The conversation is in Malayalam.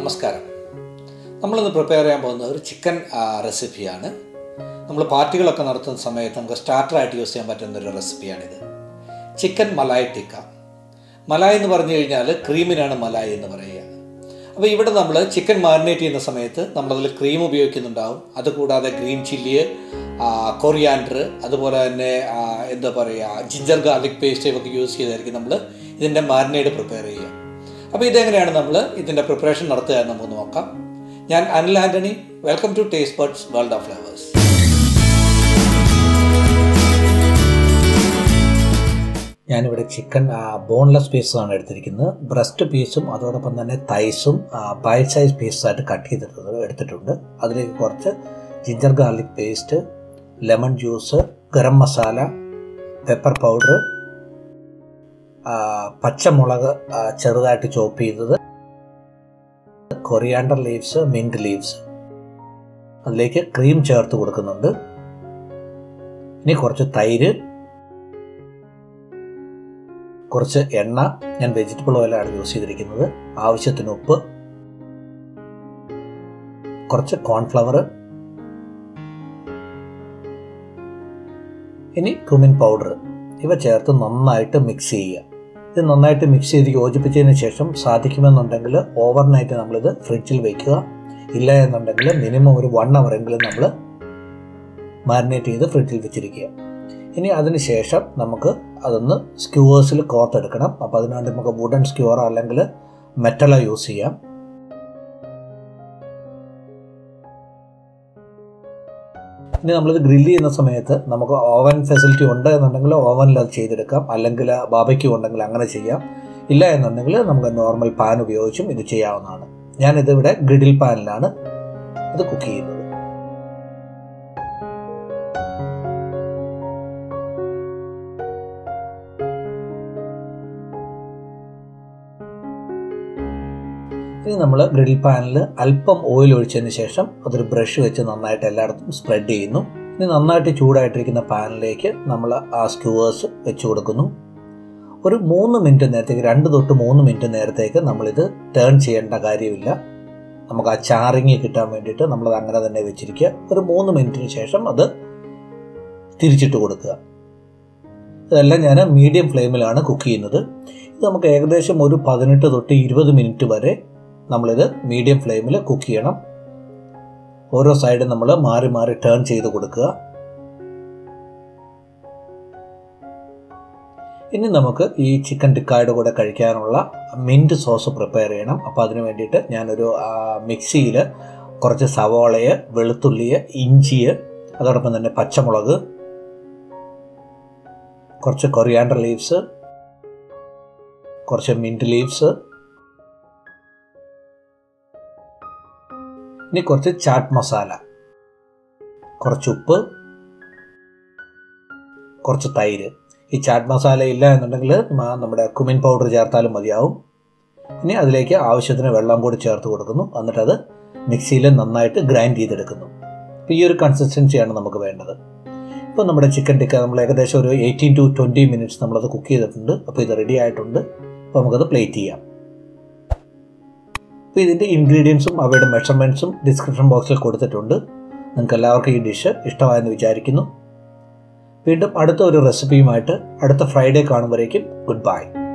നമസ്കാരം നമ്മളിന്ന് പ്രിപ്പയർ ചെയ്യാൻ പോകുന്നത് ഒരു ചിക്കൻ റെസിപ്പിയാണ് നമ്മൾ പാർട്ടികളൊക്കെ നടത്തുന്ന സമയത്ത് നമുക്ക് സ്റ്റാർട്ടറായിട്ട് യൂസ് ചെയ്യാൻ പറ്റുന്ന ഒരു റെസിപ്പിയാണിത് ചിക്കൻ മലായ് ടിക്ക മലായ് എന്ന് പറഞ്ഞു കഴിഞ്ഞാൽ ക്രീമിനാണ് മലായ് എന്ന് പറയുക അപ്പോൾ ഇവിടെ നമ്മൾ ചിക്കൻ മാരിനേറ്റ് ചെയ്യുന്ന സമയത്ത് നമ്മളതിൽ ക്രീം ഉപയോഗിക്കുന്നുണ്ടാവും അതുകൂടാതെ ഗ്രീൻ ചില്ലി കൊറിയാൻഡർ അതുപോലെ തന്നെ ആ, എന്താ പറയുക ജിഞ്ചർ ഗാർലിക് പേസ്റ്റ് ഇവയൊക്കെ യൂസ് ചെയ്തായിരിക്കും നമ്മൾ ഇതിൻ്റെ മാരിനേഡ് പ്രിപ്പയർ ചെയ്യുക അപ്പോൾ ഇതെങ്ങനെയാണ് നമ്മൾ ഇതിൻ്റെ പ്രിപ്പറേഷൻ നടത്തുക എന്ന് നമുക്ക് നോക്കാം ഞാൻ Anil Antony welcome to Taste Birds World of Flavours ഞാനിവിടെ ചിക്കൻ ബോൺലെസ് പീസാണ് എടുത്തിരിക്കുന്നത് ബ്രസ്റ്റ് പീസും അതോടൊപ്പം തന്നെ തൈസും ബൈറ്റ് സൈസ് പീസായിട്ട് കട്ട് ചെയ്തിട്ട് എടുത്തിട്ടുണ്ട് അതിലേക്ക് കുറച്ച് ginger garlic paste lemon juice garam masala pepper powder പച്ചമുളക് ആ, ചെറുതായിട്ട് ചോപ്പ് ചെയ്തത് കൊറിയാണ്ടർ ലീവ്സ് മിൻറ്റ് ലീവ്സ് അതിലേക്ക് ക്രീം ചേർത്ത് കൊടുക്കുന്നുണ്ട് ഇനി കുറച്ച് തൈര് കുറച്ച് എണ്ണ ഞാൻ വെജിറ്റബിൾ ഓയിലാണ് യൂസ് ചെയ്തിരിക്കുന്നത് ആവശ്യത്തിന് ഉപ്പ് കുറച്ച് കോൺഫ്ലവർ ഇനി കുമിൻ പൗഡർ ഇവ ചേർത്ത് നന്നായിട്ട് മിക്സ് ചെയ്യുക ഇത് നന്നായിട്ട് മിക്സ് ചെയ്ത് യോജിപ്പിച്ചതിന് ശേഷം സാധിക്കുമെന്നുണ്ടെങ്കിൽ ഓവർനൈറ്റ് നമ്മളിത് ഫ്രിഡ്ജിൽ വെക്കുക ഇല്ല എന്നുണ്ടെങ്കിൽ മിനിമം ഒരു വൺ അവറെങ്കിലും നമ്മൾ മാരിനേറ്റ് ചെയ്ത് ഫ്രിഡ്ജിൽ വെച്ചിരിക്കുക ഇനി അതിന് ശേഷം നമുക്ക് അതൊന്ന് സ്ക്യൂവേഴ്സിൽ കോർത്തെടുക്കണം അപ്പോൾ അതിനുവേണ്ടി നമുക്ക് വുഡൻ സ്ക്യൂവർ അല്ലെങ്കിൽ മെറ്റലോ യൂസ് ചെയ്യാം ഇനി നമ്മളിത് ഗ്രില്ല് ചെയ്യുന്ന സമയത്ത് നമുക്ക് ഓവൻ ഫെസിലിറ്റി ഉണ്ട് എന്നുണ്ടെങ്കിൽ ഓവനിൽ അത് ചെയ്തെടുക്കാം അല്ലെങ്കിൽ ബാബയ്ക്ക് ഉണ്ടെങ്കിൽ അങ്ങനെ ചെയ്യാം ഇല്ല എന്നുണ്ടെങ്കിൽ നമുക്ക് നോർമൽ പാൻ ഉപയോഗിച്ചും ഇത് ചെയ്യാവുന്നതാണ് ഞാനിത് ഇവിടെ ഗ്രിഡിൽ പാനിലാണ് ഇത് കുക്ക് ചെയ്യുന്നത് ഇനി നമ്മൾ ഗ്രിൽ പാനിൽ അല്പം ഓയിൽ ഒഴിച്ചതിന് ശേഷം അതൊരു ബ്രഷ് വെച്ച് നന്നായിട്ട് എല്ലായിടത്തും സ്പ്രെഡ് ചെയ്യുന്നു ഇനി നന്നായിട്ട് ചൂടായിട്ടിരിക്കുന്ന പാനിലേക്ക് നമ്മൾ ആ സ്ക്യൂവേഴ്സ് വെച്ച് കൊടുക്കുന്നു ഒരു മൂന്ന് മിനിറ്റ് നേരത്തേക്ക് രണ്ട് തൊട്ട് മൂന്ന് മിനിറ്റ് നേരത്തേക്ക് നമ്മളിത് ടേൺ ചെയ്യേണ്ട കാര്യമില്ല നമുക്ക് ആ ചാറിങ്ങി കിട്ടാൻ വേണ്ടിയിട്ട് നമ്മളത് അങ്ങനെ തന്നെ വെച്ചിരിക്കുക ഒരു മൂന്ന് മിനിറ്റിന് ശേഷം അത് തിരിച്ചിട്ട് കൊടുക്കുക ഇതെല്ലാം ഞാൻ മീഡിയം ഫ്ലെയിമിലാണ് കുക്ക് ചെയ്യുന്നത് ഇത് നമുക്ക് ഏകദേശം ഒരു പതിനെട്ട് തൊട്ട് ഇരുപത് മിനിറ്റ് വരെ നമ്മളിത് മീഡിയം ഫ്ലെയിമിൽ കുക്ക് ചെയ്യണം ഓരോ സൈഡും നമ്മൾ മാറി മാറി ടേൺ ചെയ്ത് കൊടുക്കുക ഇനി നമുക്ക് ഈ ചിക്കൻ ടിക്കായുടെ കൂടെ കഴിക്കാനുള്ള മിൻറ്റ് സോസ് പ്രിപ്പയർ ചെയ്യണം അപ്പോൾ അതിന് വേണ്ടിയിട്ട് ഞാനൊരു മിക്സിയിൽ കുറച്ച് സവോളയെ വെളുത്തുള്ളിയെ ഇഞ്ചിയെ അതോടൊപ്പം തന്നെ പച്ചമുളക് കുറച്ച് കൊറിയാണ്ടർ ലീവ്സ് കുറച്ച് മിൻറ്റ് ലീവ്സ് ഇനി കുറച്ച് ചാറ്റ് മസാല കുറച്ച് ഉപ്പ് കുറച്ച് തൈര് ഈ ചാറ്റ് മസാല ഇല്ല എന്നുണ്ടെങ്കിൽ മ- നമ്മുടെ കുമിൻ പൗഡർ ചേർത്താലും മതിയാവും ഇനി അതിലേക്ക് ആവശ്യത്തിന് വെള്ളം കൂടി ചേർത്ത് കൊടുക്കുന്നു എന്നിട്ട് അത് മിക്സിയിൽ നന്നായിട്ട് ഗ്രൈൻഡ് ചെയ്തെടുക്കുന്നു അപ്പോൾ ഈ ഒരു കൺസിസ്റ്റൻസിയാണ് നമുക്ക് വേണ്ടത് ഇപ്പോൾ നമ്മുടെ ചിക്കൻ ടിക്ക നമ്മൾ ഏകദേശം ഒരു എയ്റ്റീൻ ടു ട്വൻറ്റി മിനിറ്റ്സ് നമ്മളത് കുക്ക് ചെയ്തിട്ടുണ്ട് അപ്പോൾ ഇത് റെഡി ആയിട്ടുണ്ട് അപ്പോൾ നമുക്കത് പ്ലേറ്റ് ചെയ്യാം അപ്പോൾ ഇതിൻ്റെ ഇൻഗ്രീഡിയൻസും അവയുടെ മെഷർമെൻറ്റ്സും ഡിസ്ക്രിപ്ഷൻ ബോക്സിൽ കൊടുത്തിട്ടുണ്ട് നിങ്ങൾക്ക് എല്ലാവർക്കും ഈ ഡിഷ് ഇഷ്ടമായെന്ന് വിചാരിക്കുന്നു വീണ്ടും അടുത്ത ഒരു റെസിപ്പിയുമായിട്ട് അടുത്ത ഫ്രൈഡേ കാണുമ്പോഴേക്കും ഗുഡ് ബൈ